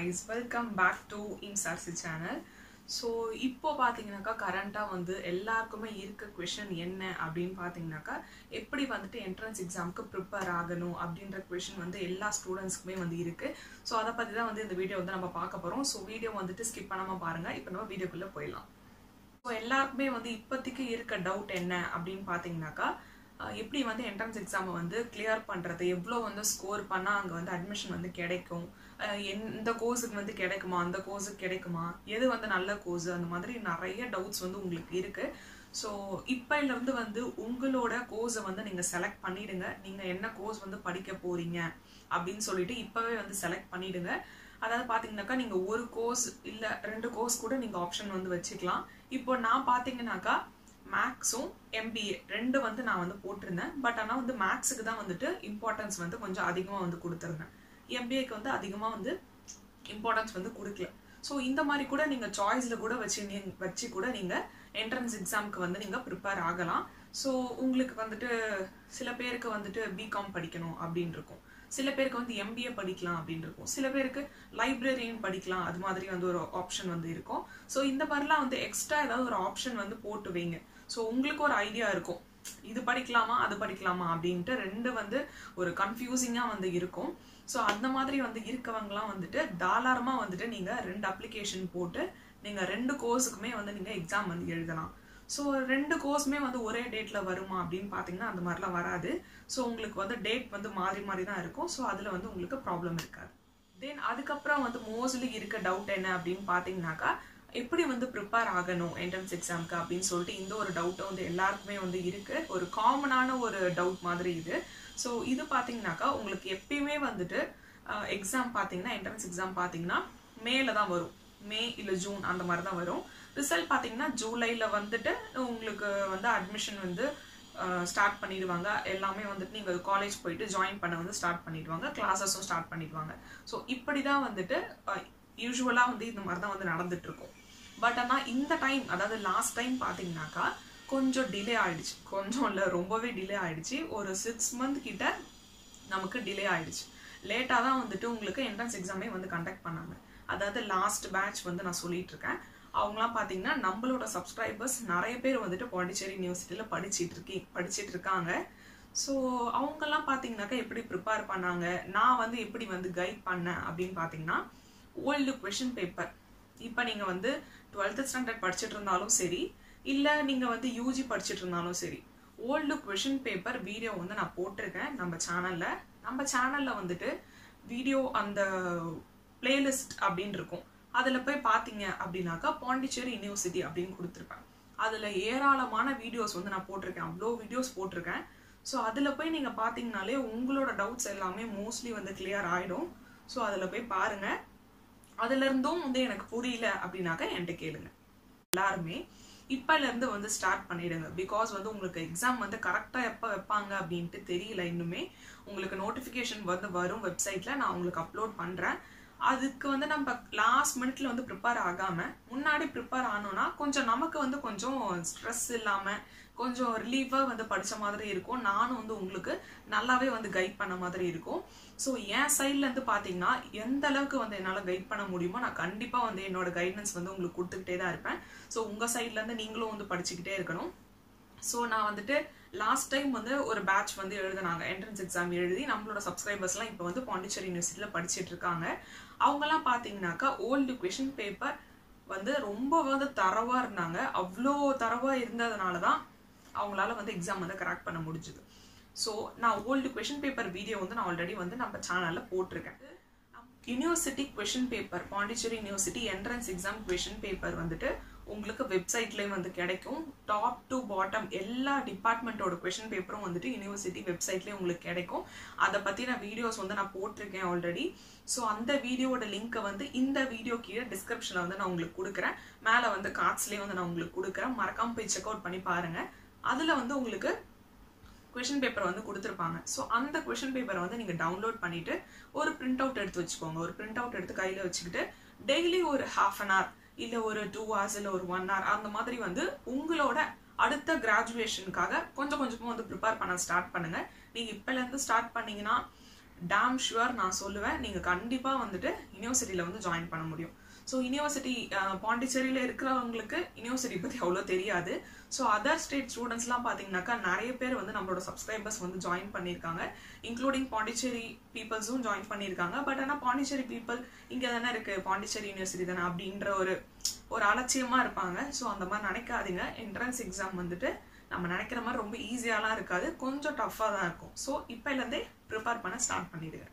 guys welcome back to இன்சார்சி channel so இப்போ பார்த்தீங்கன்னாக்கா கரண்ட்டாக வந்து எல்லாருக்குமே இருக்க கொஷின் என்ன அப்படின்னு பார்த்தீங்கன்னாக்கா எப்படி வந்துட்டு என்ட்ரன்ஸ் எக்ஸாமுக்கு ப்ரிப்பேர் ஆகணும் அப்படின்ற கொஷின் வந்து எல்லா ஸ்டூடெண்ட்ஸ்க்குமே வந்து இருக்குது ஸோ அதை பற்றி தான் வந்து இந்த வீடியோ வந்து நம்ம பார்க்க போகிறோம் ஸோ வீடியோ வந்துட்டு ஸ்கிப் பண்ணாமல் பாருங்கள் இப்போ நம்ம வீடியோக்குள்ளே போயிடலாம் ஸோ எல்லாருக்குமே வந்து இப்போதைக்கு இருக்க டவுட் என்ன அப்படின்னு பார்த்தீங்கன்னாக்கா அஹ் எப்படி வந்து என்ட்ரன்ஸ் எக்ஸாமை வந்து கிளியர் பண்ணுறது எவ்வளோ வந்து ஸ்கோர் பண்ணால் அங்கே வந்து அட்மிஷன் வந்து கிடைக்கும் அஹ் எந்த கோர்ஸுக்கு வந்து கிடைக்குமா அந்த கோர்ஸுக்கு கிடைக்குமா எது வந்து நல்ல கோர்ஸ் அந்த மாதிரி நிறைய டவுட்ஸ் வந்து உங்களுக்கு இருக்குது ஸோ இப்போலேருந்து வந்து உங்களோட கோர்ஸை வந்து நீங்கள் செலக்ட் பண்ணிடுங்க நீங்கள் என்ன கோர்ஸ் வந்து படிக்க போகிறீங்க அப்படின்னு சொல்லிட்டு இப்போவே வந்து செலக்ட் பண்ணிடுங்க அதாவது பார்த்தீங்கன்னாக்கா நீங்கள் ஒரு கோர்ஸ் இல்லை ரெண்டு கோர்ஸ் கூட நீங்கள் ஆப்ஷன் வந்து வச்சுக்கலாம் இப்போ நான் பார்த்தீங்கன்னாக்கா மேக்ஸும் எம்பிஏ ரெண்டு வந்து நான் வந்து போட்டிருந்தேன் பட் ஆனால் வந்து மேக்ஸுக்கு தான் வந்துட்டு இம்பார்ட்டன்ஸ் வந்து கொஞ்சம் அதிகமாக வந்து கொடுத்துருந்தேன் எம்பிஏக்கு வந்து அதிகமாக வந்து இம்பார்ட்டன்ஸ் வந்து கொடுக்கல ஸோ இந்த மாதிரி கூட நீங்கள் சாய்ஸில் கூட வச்சு நீ- வச்சு கூட நீங்கள் என்ட்ரன்ஸ் எக்ஸாமுக்கு வந்து நீங்கள் ப்ரிப்பேர் ஆகலாம் ஸோ உங்களுக்கு வந்துட்டு சில பேருக்கு வந்துட்டு பிகாம் படிக்கணும் அப்படின்னு இருக்கும் சில பேருக்கு வந்து எம்பிஏ படிக்கலாம் அப்படின்னு இருக்கும் சில பேருக்கு லைப்ரரியன் படிக்கலாம் அது மாதிரி வந்து ஒரு ஆப்ஷன் வந்து இருக்கும் ஸோ இந்த மாதிரிலாம் வந்து எக்ஸ்ட்ரா ஏதாவது ஒரு ஆப்ஷன் வந்து போட்டு வைங்க ஸோ உங்களுக்கு ஒரு ஐடியா இருக்கும் இது படிக்கலாமா அது படிக்கலாமா அப்படின்ட்டு ரெண்டு வந்து ஒரு கன்ஃபியூசிங்காக வந்து இருக்கும் ஸோ அந்த மாதிரி வந்து இருக்கவங்கலாம் வந்துட்டு தாராளமாக வந்துட்டு நீங்கள் ரெண்டு அப்ளிகேஷன் போட்டு நீங்கள் ரெண்டு கோர்ஸுக்குமே வந்து நீங்கள் எக்ஸாம் வந்து எழுதலாம் ஸோ ரெண்டு கோர்ஸுமே வந்து ஒரே டேட்டில் வருமா அப்படின்னு பார்த்தீங்கன்னா அந்த மாதிரிலாம் வராது ஸோ உங்களுக்கு வந்து டேட் வந்து மாறி மாறி தான் இருக்கும் ஸோ அதில் வந்து உங்களுக்கு ப்ராப்ளம் இருக்காது தென் அதுக்கப்புறம் வந்து மோஸ்ட்லி இருக்க டவுட் என்ன அப்படின்னு பார்த்தீங்கன்னாக்கா எப்படி வந்து ப்ரிப்பேர் ஆகணும் என்ட்ரன்ஸ் எக்ஸாம்க்கு அப்படின்னு சொல்லிட்டு இந்த ஒரு டவுட்டை வந்து எல்லாருக்குமே வந்து இருக்கு ஒரு காமனான ஒரு டவுட் மாதிரி இது ஸோ இது பார்த்தீங்கன்னாக்கா உங்களுக்கு எப்பயுமே வந்துட்டு எக்ஸாம் பார்த்தீங்கன்னா என்ட்ரன்ஸ் எக்ஸாம் பார்த்தீங்கன்னா மேல தான் வரும் மே இல்லை ஜூன் அந்த மாதிரி தான் வரும் ரிசல்ட் பார்த்தீங்கன்னா ஜூலையில் வந்துட்டு உங்களுக்கு வந்து அட்மிஷன் வந்து ஸ்டார்ட் பண்ணிடுவாங்க எல்லாமே வந்துட்டு நீங்கள் காலேஜ் போயிட்டு ஜாயின் பண்ண வந்து ஸ்டார்ட் பண்ணிடுவாங்க கிளாஸஸும் ஸ்டார்ட் பண்ணிடுவாங்க ஸோ இப்படி தான் வந்துட்டு யூஸ்வலாக வந்து இந்த மாதிரி தான் வந்து நடந்துட்டு இருக்கும் பட் ஆனால் இந்த டைம் அதாவது லாஸ்ட் டைம் பார்த்தீங்கன்னாக்கா கொஞ்சம் டிலே ஆயிடுச்சு கொஞ்சம் இல்லை ரொம்பவே டிலே ஆயிடுச்சு ஒரு சிக்ஸ் மந்த் கிட்ட நமக்கு டிலே ஆயிடுச்சு லேட்டாக தான் வந்துட்டு உங்களுக்கு என்ட்ரன்ஸ் எக்ஸாமே வந்து கண்டக்ட் பண்ணாங்க அதாவது லாஸ்ட் பேட்ச் வந்து நான் சொல்லிட்டு இருக்கேன் அவங்களாம் பார்த்தீங்கன்னா நம்மளோட சப்ஸ்கிரைபர்ஸ் நிறைய பேர் வந்துட்டு பாண்டிச்சேரி யூனிவர்சிட்டியில் படிச்சிட்டு இருக்கி படிச்சிட்டு இருக்காங்க ஸோ அவங்கெல்லாம் பார்த்தீங்கன்னாக்கா எப்படி ப்ரிப்பேர் பண்ணாங்க நான் வந்து எப்படி வந்து கைட் பண்ணேன் அப்படின்னு பார்த்தீங்கன்னா ஓல்டு கொஷின் பேப்பர் இப்போ நீங்கள் வந்து டுவெல்த்து ஸ்டாண்டர்ட் படிச்சுட்டு இருந்தாலும் சரி இல்லை நீங்கள் வந்து யூஜி படிச்சுட்டு இருந்தாலும் சரி ஓல்டு கொஷின் பேப்பர் வீடியோ வந்து நான் போட்டிருக்கேன் நம்ம சேனலில் நம்ம சேனலில் வந்துட்டு வீடியோ அந்த பிளேலிஸ்ட் அப்படின்னு இருக்கும் அதில் போய் பார்த்தீங்க அப்படின்னாக்கா பாண்டிச்சேரி யூனிவர்சிட்டி அப்படின்னு கொடுத்துருப்பேன் அதில் ஏராளமான வீடியோஸ் வந்து நான் போட்டிருக்கேன் அவ்வளோ வீடியோஸ் போட்டிருக்கேன் ஸோ அதில் போய் நீங்கள் பார்த்தீங்கனாலே உங்களோட டவுட்ஸ் எல்லாமே மோஸ்ட்லி வந்து கிளியர் ஆகிடும் ஸோ அதில் போய் பாருங்கள் அதுல இருந்தும் வந்து எனக்கு புரியல அப்படின்னாக்க என்கிட்ட கேளுங்க எல்லாருமே இப்பல இருந்து வந்து ஸ்டார்ட் பண்ணிடுங்க பிகாஸ் வந்து உங்களுக்கு எக்ஸாம் வந்து கரெக்டா எப்ப வைப்பாங்க அப்படின்ட்டு தெரியல இன்னுமே உங்களுக்கு நோட்டிபிகேஷன் வந்து வரும் வெப்சைட்ல நான் உங்களுக்கு அப்லோட் பண்றேன் அதுக்கு வந்து நம்ம லாஸ்ட் மினிட்ல வந்து ப்ரிப்பேர் ஆகாம முன்னாடி ப்ரிப்பேர் ஆனோம்னா கொஞ்சம் நமக்கு வந்து கொஞ்சம் ஸ்ட்ரெஸ் இல்லாம கொஞ்சம் ரிலீஃபாக வந்து படிச்ச மாதிரி இருக்கும் நானும் வந்து உங்களுக்கு நல்லாவே வந்து கைட் பண்ண மாதிரி இருக்கும் ஸோ என் சைட்ல இருந்து பார்த்தீங்கன்னா எந்த அளவுக்கு வந்து என்னால் கைட் பண்ண முடியுமோ நான் கண்டிப்பாக வந்து என்னோட கைடன்ஸ் வந்து உங்களுக்கு கொடுத்துக்கிட்டே தான் இருப்பேன் ஸோ உங்கள் சைட்லேருந்து நீங்களும் வந்து படிச்சுக்கிட்டே இருக்கணும் ஸோ நான் வந்துட்டு லாஸ்ட் டைம் வந்து ஒரு பேட்ச் வந்து எழுதினாங்க என்ட்ரன்ஸ் எக்ஸாம் எழுதி நம்மளோட சப்ஸ்கிரைபர்ஸ்லாம் இப்போ வந்து பாண்டிச்சேரி யூனிவர்சிட்டியில் படிச்சிட்டு இருக்காங்க அவங்கெல்லாம் பார்த்தீங்கன்னாக்கா ஓல்டு கொஷின் பேப்பர் வந்து ரொம்ப வந்து தரவாக இருந்தாங்க அவ்வளோ தரவாக இருந்ததுனால தான் அவங்களால வந்து எக்ஸாம் வந்து கரெக்ட் பண்ண முடிஞ்சுது ஸோ நான் ஓல்டு கொஷின் பேப்பர் வீடியோ வந்து நான் ஆல்ரெடி வந்து நம்ம சேனலில் போட்டிருக்கேன் university question paper Pondicherry university entrance exam question paper வந்துட்டு உங்களுக்கு வெப்சைட்லேயும் வந்து கிடைக்கும் டாப் டு பாட்டம் எல்லா டிபார்ட்மெண்ட்டோட கொஷின் பேப்பரும் வந்துட்டு யூனிவர்சிட்டி வெப்சைட்லேயே உங்களுக்கு கிடைக்கும் அதை பற்றின வீடியோஸ் வந்து நான் போட்டிருக்கேன் ஆல்ரெடி ஸோ அந்த வீடியோவோட லிங்க்கை வந்து இந்த வீடியோ கீழே டிஸ்கிரிப்ஷனில் வந்து நான் உங்களுக்கு கொடுக்குறேன் மேலே வந்து கார்ட்ஸ்லேயே வந்து நான் உங்களுக்கு கொடுக்குறேன் மறக்காம போய் செக் அவுட் பண்ணி பாருங்கள் அதில் வந்து உங்களுக்கு கொஷின் பேப்பர் வந்து கொடுத்துருப்பாங்க ஸோ அந்த கொஷின் பேப்பரை வந்து நீங்கள் டவுன்லோட் பண்ணிட்டு ஒரு பிரிண்ட் அவுட் எடுத்து வச்சுக்கோங்க ஒரு பிரிண்ட் அவுட் எடுத்து கையில் வச்சுக்கிட்டு டெய்லி ஒரு ஹாஃப் அன் ஹவர் இல்லை ஒரு டூ ஹவர்ஸ் இல்லை ஒரு ஒன் ஹவர் அந்த மாதிரி வந்து உங்களோட அடுத்த கிராஜுவேஷனுக்காக கொஞ்சம் கொஞ்சமாக வந்து ப்ரிப்பேர் பண்ண ஸ்டார்ட் பண்ணுங்க நீங்கள் இப்போலேருந்து ஸ்டார்ட் பண்ணீங்கன்னா டேம் ஷுவர் நான் சொல்லுவேன் நீங்கள் கண்டிப்பாக வந்துட்டு யூனிவர்சிட்டியில் வந்து ஜாயின் பண்ண முடியும் ஸோ யூனிவர்சிட்டி பாண்டிச்சேரியில் இருக்கிறவங்களுக்கு யூனிவர்சிட்டி பற்றி அவ்வளோ தெரியாது ஸோ அதர் ஸ்டேட் ஸ்டூடெண்ட்ஸ்லாம் பார்த்தீங்கன்னாக்கா நிறைய பேர் வந்து நம்மளோட சப்ஸ்கிரைபர்ஸ் வந்து ஜாயின் பண்ணியிருக்காங்க இன்க்ளூடிங் பாண்டிச்சேரி பீப்புள்ஸும் ஜாயின் பண்ணியிருக்காங்க பட் ஆனால் பாண்டிச்சேரி பீப்புள் இங்கே தானே இருக்குது பாண்டிச்சேரி யூனிவர்சிட்டி தானே அப்படின்ற ஒரு ஒரு அலட்சியமாக இருப்பாங்க ஸோ அந்த மாதிரி நினைக்காதீங்க என்ட்ரன்ஸ் எக்ஸாம் வந்துட்டு நம்ம நினைக்கிற மாதிரி ரொம்ப ஈஸியாலாம் இருக்காது கொஞ்சம் டஃப்பாக தான் இருக்கும் ஸோ இப்போலேருந்தே ப்ரிப்பேர் பண்ண ஸ்டார்ட் பண்ணிடுங்க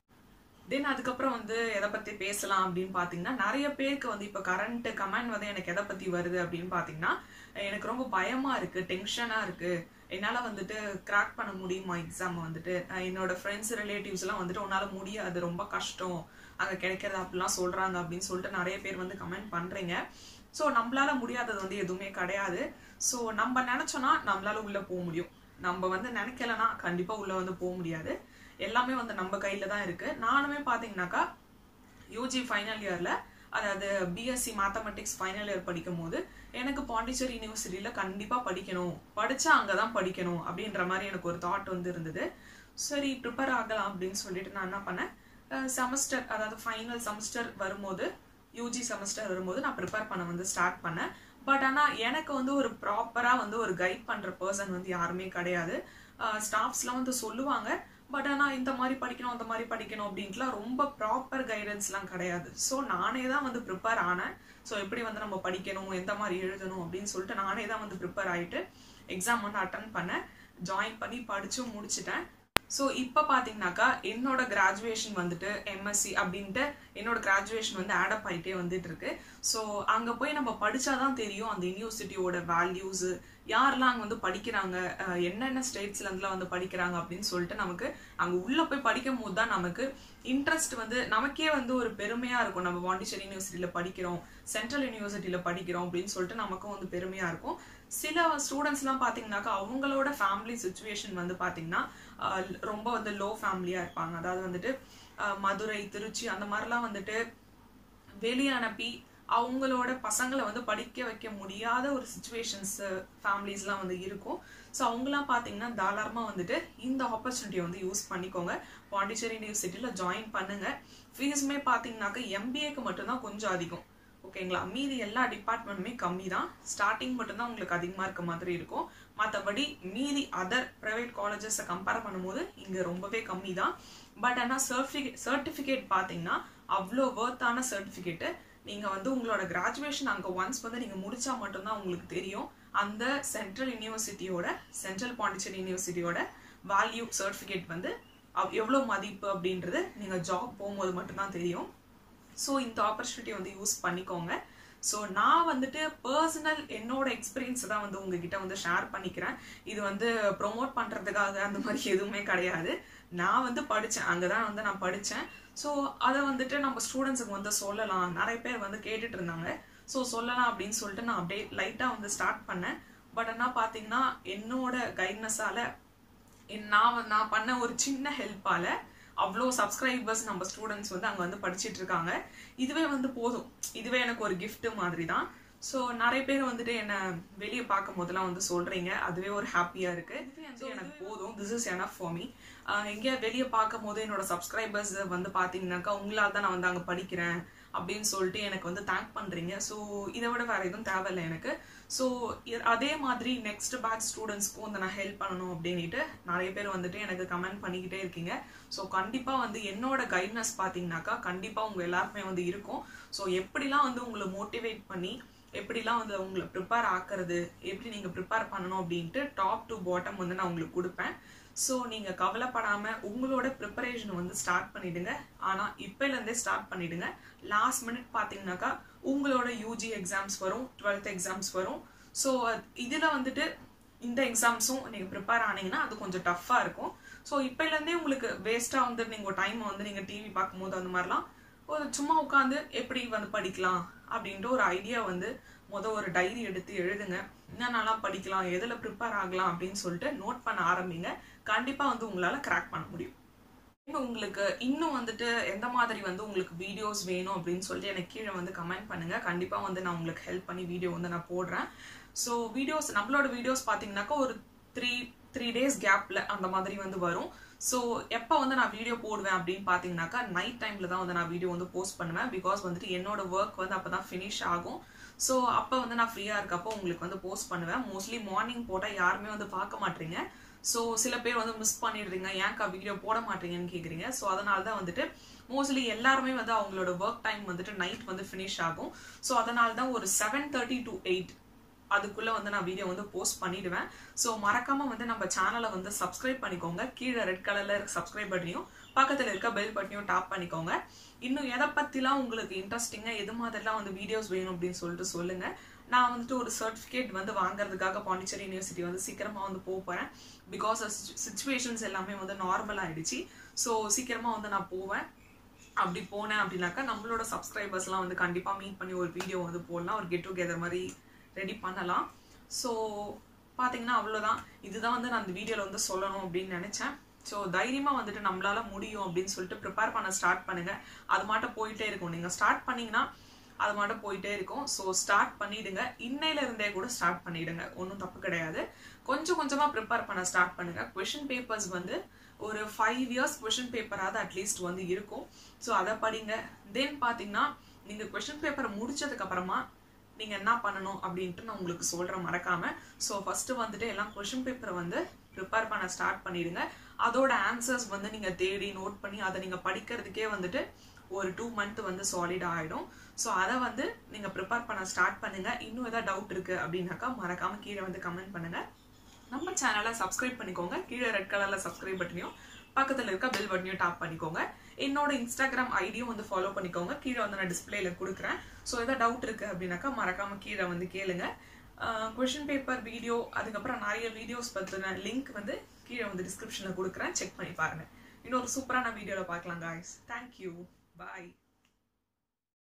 தென் அதுக்கப்புறம் வந்து எதை பற்றி பேசலாம் அப்படின்னு பார்த்தீங்கன்னா நிறைய பேருக்கு வந்து இப்போ கரண்ட் கமெண்ட் வந்து எனக்கு எதை பற்றி வருது அப்படின்னு பார்த்தீங்கன்னா எனக்கு ரொம்ப பயமாக இருக்குது டென்ஷனாக இருக்குது என்னால் வந்துட்டு கிராக் பண்ண முடியுமா எக்ஸாம் வந்துட்டு என்னோட ஃப்ரெண்ட்ஸ் ரிலேட்டிவ்ஸ்லாம் வந்துட்டு உன்னால் முடியாது ரொம்ப கஷ்டம் அங்கே கிடைக்கிறது அப்படிலாம் சொல்கிறாங்க அப்படின்னு சொல்லிட்டு நிறைய பேர் வந்து கமெண்ட் பண்ணுறீங்க ஸோ நம்மளால முடியாதது வந்து எதுவுமே கிடையாது ஸோ நம்ம நினச்சோன்னா நம்மளால உள்ளே போக முடியும் நம்ம வந்து நினைக்கலனா கண்டிப்பாக உள்ளே வந்து போக முடியாது எல்லாமே வந்து நம்ம கையில் தான் இருக்குது நானுமே பார்த்தீங்கன்னாக்கா யூஜி ஃபைனல் இயரில் அதாவது பிஎஸ்சி மேத்தமெட்டிக்ஸ் ஃபைனல் இயர் படிக்கும் போது எனக்கு பாண்டிச்சேரி யூனிவர்சிட்டியில் கண்டிப்பாக படிக்கணும் படித்தா அங்கே தான் படிக்கணும் அப்படின்ற மாதிரி எனக்கு ஒரு தாட் வந்து இருந்தது சரி ப்ரிப்பேர் ஆகலாம் அப்படின்னு சொல்லிட்டு நான் என்ன பண்ணேன் செமஸ்டர் அதாவது ஃபைனல் செமஸ்டர் வரும்போது யூஜி செமஸ்டர் வரும்போது நான் ப்ரிப்பேர் பண்ண வந்து ஸ்டார்ட் பண்ணேன் பட் ஆனால் எனக்கு வந்து ஒரு ப்ராப்பராக வந்து ஒரு கைட் பண்ணுற பர்சன் வந்து யாருமே கிடையாது ஸ்டாஃப்ஸ்லாம் வந்து சொல்லுவாங்க பட் ஆனால் இந்த மாதிரி படிக்கணும் அந்த மாதிரி படிக்கணும் அப்படின்ட்டுலாம் ரொம்ப ப்ராப்பர் கைடன்ஸ்லாம் கிடையாது ஸோ நானே தான் வந்து ப்ரிப்பேர் ஆனேன் ஸோ எப்படி வந்து நம்ம படிக்கணும் எந்த மாதிரி எழுதணும் அப்படின்னு சொல்லிட்டு நானே தான் வந்து ப்ரிப்பேர் ஆகிட்டு எக்ஸாம் வந்து அட்டன் பண்ணேன் ஜாயின் பண்ணி படிச்சும் முடிச்சிட்டேன் ஸோ இப்போ பார்த்தீங்கன்னாக்கா என்னோட கிராஜுவேஷன் வந்துட்டு எம்எஸ்சி அப்படின்ட்டு என்னோட கிராஜுவேஷன் வந்து ஆடப் ஆகிட்டே வந்துட்டு இருக்கு ஸோ அங்கே போய் நம்ம படிச்சாதான் தெரியும் அந்த யூனிவர்சிட்டியோட வேல்யூஸு யாரெல்லாம் அங்கே வந்து படிக்கிறாங்க என்னென்ன ஸ்டேட்ஸ்லேருந்துலாம் வந்து படிக்கிறாங்க அப்படின்னு சொல்லிட்டு நமக்கு அங்கே உள்ளே போய் படிக்கும் போது தான் நமக்கு இன்ட்ரெஸ்ட் வந்து நமக்கே வந்து ஒரு பெருமையாக இருக்கும் நம்ம பாண்டிச்சேரி யூனிவர்சிட்டியில் படிக்கிறோம் சென்ட்ரல் யூனிவர்சிட்டியில் படிக்கிறோம் அப்படின்னு சொல்லிட்டு நமக்கும் வந்து பெருமையாக இருக்கும் சில ஸ்டூடெண்ட்ஸ்லாம் பார்த்தீங்கன்னாக்கா அவங்களோட ஃபேமிலி சுச்சுவேஷன் வந்து பார்த்தீங்கன்னா ரொம்ப வந்து லோ ஃபேமிலியாக இருப்பாங்க அதாவது வந்துட்டு மதுரை திருச்சி அந்த மாதிரிலாம் வந்துட்டு வெளியே அனுப்பி அவங்களோட பசங்களை வந்து படிக்க வைக்க முடியாத ஒரு சுச்சுவேஷன்ஸ் ஃபேமிலிஸ்லாம் வந்து இருக்கும் ஸோ அவங்களாம் பார்த்தீங்கன்னா தாராளமாக வந்துட்டு இந்த ஆப்பர்ச்சுனிட்டியை வந்து யூஸ் பண்ணிக்கோங்க பாண்டிச்சேரி யூனிவர்சிட்டியில் ஜாயின் பண்ணுங்க ஃபீஸுமே பார்த்தீங்கன்னாக்கா எம்பிஏக்கு மட்டும்தான் கொஞ்சம் அதிகம் ஓகேங்களா மீதி எல்லா டிபார்ட்மெண்ட்டுமே கம்மி தான் ஸ்டார்டிங் மட்டும்தான் உங்களுக்கு அதிகமாக இருக்க மாதிரி இருக்கும் மற்றபடி மீதி அதர் ப்ரைவேட் காலேஜஸை கம்பேர் பண்ணும்போது இங்கே ரொம்பவே கம்மி தான் பட் ஆனால் சர்டிஃபிகேட் சர்டிஃபிகேட் பார்த்தீங்கன்னா அவ்வளோ ஒர்த்தான சர்டிஃபிகேட்டு நீங்கள் வந்து உங்களோட கிராஜுவேஷன் அங்கே ஒன்ஸ் வந்து நீங்கள் முடிச்சா மட்டும்தான் உங்களுக்கு தெரியும் அந்த சென்ட்ரல் யூனிவர்சிட்டியோட சென்ட்ரல் பாண்டிச்சேரி யூனிவர்சிட்டியோட வேல்யூ சர்டிஃபிகேட் வந்து எவ்வளோ மதிப்பு அப்படின்றது நீங்கள் ஜாப் போகும்போது மட்டும்தான் தெரியும் ஸோ இந்த ஆப்பர்ச்சுனிட்டி வந்து யூஸ் பண்ணிக்கோங்க ஸோ நான் வந்துட்டு பர்சனல் என்னோட எக்ஸ்பீரியன்ஸ் தான் வந்து உங்ககிட்ட வந்து ஷேர் பண்ணிக்கிறேன் இது வந்து ப்ரொமோட் பண்ணுறதுக்காக அந்த மாதிரி எதுவுமே கிடையாது நான் வந்து படித்தேன் அங்கே தான் வந்து நான் படித்தேன் ஸோ அதை வந்துட்டு நம்ம ஸ்டூடெண்ட்ஸுக்கு வந்து சொல்லலாம் நிறைய பேர் வந்து கேட்டுட்டு இருந்தாங்க ஸோ சொல்லலாம் அப்படின்னு சொல்லிட்டு நான் அப்படியே லைட்டாக வந்து ஸ்டார்ட் பண்ணேன் பட் ஆனால் பார்த்தீங்கன்னா என்னோட கைட்னஸால் நான் நான் பண்ண ஒரு சின்ன ஹெல்ப்பால் அவ்வளோ சப்ஸ்கிரைபர்ஸ் நம்ம ஸ்டூடெண்ட்ஸ் வந்து அங்கே வந்து படிச்சுட்டு இருக்காங்க இதுவே வந்து போதும் இதுவே எனக்கு ஒரு gift மாதிரி தான் ஸோ நிறைய பேர் வந்துட்டு என்ன வெளியே பார்க்கும் போதெல்லாம் வந்து சொல்றீங்க அதுவே ஒரு ஹாப்பியா இருக்கு இதுவே வந்து எனக்கு போதும் this is enough for me எங்கேயா வெளியே பார்க்கும் போது என்னோட சப்ஸ்கிரைபர்ஸ் வந்து பார்த்தீங்கன்னாக்கா உங்களால் தான் நான் வந்து அங்கே படிக்கிறேன் அப்படின்னு சொல்லிட்டு எனக்கு வந்து தேங்க் பண்ணுறீங்க ஸோ இதை விட வேற எதுவும் தேவையில்லை எனக்கு ஸோ அதே மாதிரி நெக்ஸ்ட் பேட்ச் ஸ்டூடெண்ட்ஸ்க்கும் வந்து நான் ஹெல்ப் பண்ணணும் அப்படின்ட்டு நிறைய பேர் வந்துட்டு எனக்கு கமெண்ட் பண்ணிக்கிட்டே இருக்கீங்க ஸோ கண்டிப்பாக வந்து என்னோட கைட்னஸ் பார்த்தீங்கன்னாக்கா கண்டிப்பாக உங்கள் எல்லாருக்குமே வந்து இருக்கும் ஸோ எப்படிலாம் வந்து உங்களை மோட்டிவேட் பண்ணி எப்படிலாம் வந்து உங்களை ப்ரிப்பேர் ஆக்குறது எப்படி நீங்கள் ப்ரிப்பேர் பண்ணணும் அப்படின்ட்டு டாப் டு பாட்டம் வந்து நான் உங்களுக்கு கொடுப்பேன் ஸோ நீங்கள் கவலைப்படாமல் உங்களோட ப்ரிப்பரேஷன் வந்து ஸ்டார்ட் பண்ணிடுங்க ஆனால் இப்போலேருந்தே ஸ்டார்ட் பண்ணிடுங்க லாஸ்ட் மினிட் பார்த்தீங்கன்னாக்கா உங்களோட யூஜி எக்ஸாம்ஸ் வரும் டுவெல்த் எக்ஸாம்ஸ் வரும் ஸோ இதில் வந்துட்டு இந்த எக்ஸாம்ஸும் நீங்கள் ப்ரிப்பேர் ஆனீங்கன்னா அது கொஞ்சம் டஃப்பாக இருக்கும் ஸோ இப்போலேருந்தே உங்களுக்கு வேஸ்ட்டாக வந்து நீங்கள் டைமை வந்து நீங்கள் டிவி பார்க்கும்போது அந்த மாதிரிலாம் ஒரு சும்மா உட்காந்து எப்படி வந்து படிக்கலாம் அப்படின்ட்டு ஒரு ஐடியா வந்து மொதல் ஒரு டைரி எடுத்து எழுதுங்க என்னென்னலாம் படிக்கலாம் எதில் ப்ரிப்பேர் ஆகலாம் அப்படின்னு சொல்லிட்டு நோட் பண்ண ஆரம்பிங்க கண்டிப்பாக வந்து உங்களால் கிராக் பண்ண முடியும் இன்னும் உங்களுக்கு இன்னும் வந்துட்டு எந்த மாதிரி வந்து உங்களுக்கு வீடியோஸ் வேணும் அப்படின்னு சொல்லிட்டு எனக்கு கீழே வந்து கமெண்ட் பண்ணுங்க கண்டிப்பாக வந்து நான் உங்களுக்கு ஹெல்ப் பண்ணி வீடியோ வந்து நான் போடுறேன் ஸோ வீடியோஸ் நம்மளோட வீடியோஸ் பார்த்தீங்கன்னாக்கா ஒரு த்ரீ த்ரீ டேஸ் கேப்பில் அந்த மாதிரி வந்து வரும் ஸோ எப்போ வந்து நான் வீடியோ போடுவேன் அப்படின்னு பார்த்தீங்கன்னாக்கா நைட் டைமில் தான் வந்து நான் வீடியோ வந்து போஸ்ட் பண்ணுவேன் பிகாஸ் வந்துட்டு என்னோட ஒர்க் வந்து அப்போ தான் ஃபினிஷ் ஆகும் ஸோ அப்போ வந்து நான் ஃப்ரீயாக இருக்கப்போ உங்களுக்கு வந்து போஸ்ட் பண்ணுவேன் மோஸ்ட்லி மார்னிங் போட்டால் யாருமே வந்து பார்க்க மாட்டீங்க ஸோ சில பேர் வந்து மிஸ் பண்ணிடுறீங்க ஏன்க்கா வீடியோ போட மாட்டீங்கன்னு கேட்குறீங்க ஸோ அதனால தான் வந்துட்டு மோஸ்ட்லி எல்லாருமே வந்து அவங்களோட ஒர்க் டைம் வந்துட்டு நைட் வந்து ஃபினிஷ் ஆகும் ஸோ அதனால தான் ஒரு செவன் தேர்ட்டி டு எயிட் அதுக்குள்ள வந்து நான் வீடியோ வந்து போஸ்ட் பண்ணிடுவேன் ஸோ மறக்காம வந்து நம்ம சேனலை வந்து சப்ஸ்கிரைப் பண்ணிக்கோங்க கீழே ரெட் கலர்ல இருக்க சப்ஸ்கிரைப் பட்டனையும் பக்கத்துல இருக்க பெல் பட்டனையும் டாப் பண்ணிக்கோங்க இன்னும் எதை பத்திலாம் உங்களுக்கு இன்ட்ரெஸ்டிங்கா எது மாதிரிலாம் வந்து வீடியோஸ் வேணும் அப்படின்னு சொல்லிட்டு சொல்லுங்க நான் வந்துட்டு ஒரு சர்டிஃபிகேட் வந்து வாங்குறதுக்காக பாண்டிச்சேரி யூனிவர்சிட்டி வந்து சீக்கிரமா வந்து போக போறேன் பிகாஸ் சுச்சுவேஷன்ஸ் எல்லாமே வந்து நார்மல் ஆயிடுச்சு ஸோ சீக்கிரமா வந்து நான் போவேன் அப்படி போனேன் அப்படின்னாக்கா நம்மளோட சப்ஸ்கிரைபர்ஸ்லாம் வந்து கண்டிப்பாக மீட் பண்ணி ஒரு வீடியோ வந்து போடலாம் ஒரு கெட் டுகெதர் மாதிரி ரெடி பண்ணலாம் ஸோ பார்த்தீங்கன்னா அவ்வளோதான் இதுதான் வந்து நான் அந்த வீடியோவில் வந்து சொல்லணும் அப்படின்னு நினச்சேன் ஸோ தைரியமாக வந்துட்டு நம்மளால முடியும் அப்படின்னு சொல்லிட்டு ப்ரிப்பேர் பண்ண ஸ்டார்ட் பண்ணுங்க அது மாட்டம் போயிட்டே இருக்கும் நீங்கள் ஸ்டார்ட் பண்ணீங்கன்னா அது மாட்டம் போயிட்டே இருக்கும் ஸோ ஸ்டார்ட் பண்ணிடுங்க இன்னையில இருந்தே கூட ஸ்டார்ட் பண்ணிடுங்க ஒன்றும் தப்பு கிடையாது கொஞ்சம் கொஞ்சமாக ப்ரிப்பேர் பண்ண ஸ்டார்ட் பண்ணுங்க கொஷின் பேப்பர்ஸ் வந்து ஒரு ஃபைவ் இயர்ஸ் கொஷின் பேப்பராவது அட்லீஸ்ட் வந்து இருக்கும் ஸோ அதை படிங்க தென் பார்த்தீங்கன்னா நீங்கள் கொஷின் பேப்பரை முடிச்சதுக்கு அப்புறமா நீங்க என்ன பண்ணணும் அப்படின்ட்டு நான் உங்களுக்கு சொல்றேன் மறக்காம ஸோ ஃபர்ஸ்ட் வந்துட்டு எல்லாம் கொஷின் பேப்பரை வந்து ப்ரிப்பேர் பண்ண ஸ்டார்ட் பண்ணிடுங்க அதோட ஆன்சர்ஸ் வந்து நீங்க தேடி நோட் பண்ணி அதை நீங்க படிக்கிறதுக்கே வந்துட்டு ஒரு டூ மந்த் வந்து சாலிட் ஆயிடும் ஸோ அதை வந்து நீங்க ப்ரிப்பேர் பண்ண ஸ்டார்ட் பண்ணுங்க இன்னும் ஏதாவது டவுட் இருக்கு அப்படின்னாக்கா மறக்காம கீழே வந்து கமெண்ட் பண்ணுங்க நம்ம சேனலை சப்ஸ்கிரைப் பண்ணிக்கோங்க கீழே ரெட் கலர்ல சப்ஸ்கிரைப் பட்டனையும் பக்கத்துல இருக்க பெல் பட்டனையும் டாப் பண்ணிக்கோங்க என்னோட இன்ஸ்டாகிராம் ஐடியும் வந்து ஃபாலோ பண்ணிக்கோங்க கீழே வந்து நான் டிஸ்பிளேல கொடுக்குறேன் ஸோ ஏதாவது டவுட் இருக்கு அப்படின்னாக்கா மறக்காம கீழே வந்து கேளுங்க கொஷின் பேப்பர் வீடியோ அதுக்கப்புறம் நிறைய வீடியோஸ் பற்றின லிங்க் வந்து கீழே வந்து டிஸ்கிரிப்ஷனில் கொடுக்குறேன் செக் பண்ணி பாருங்க இன்னொரு சூப்பரான வீடியோவில் பார்க்கலாம் காய்ஸ் தேங்க்யூ பாய்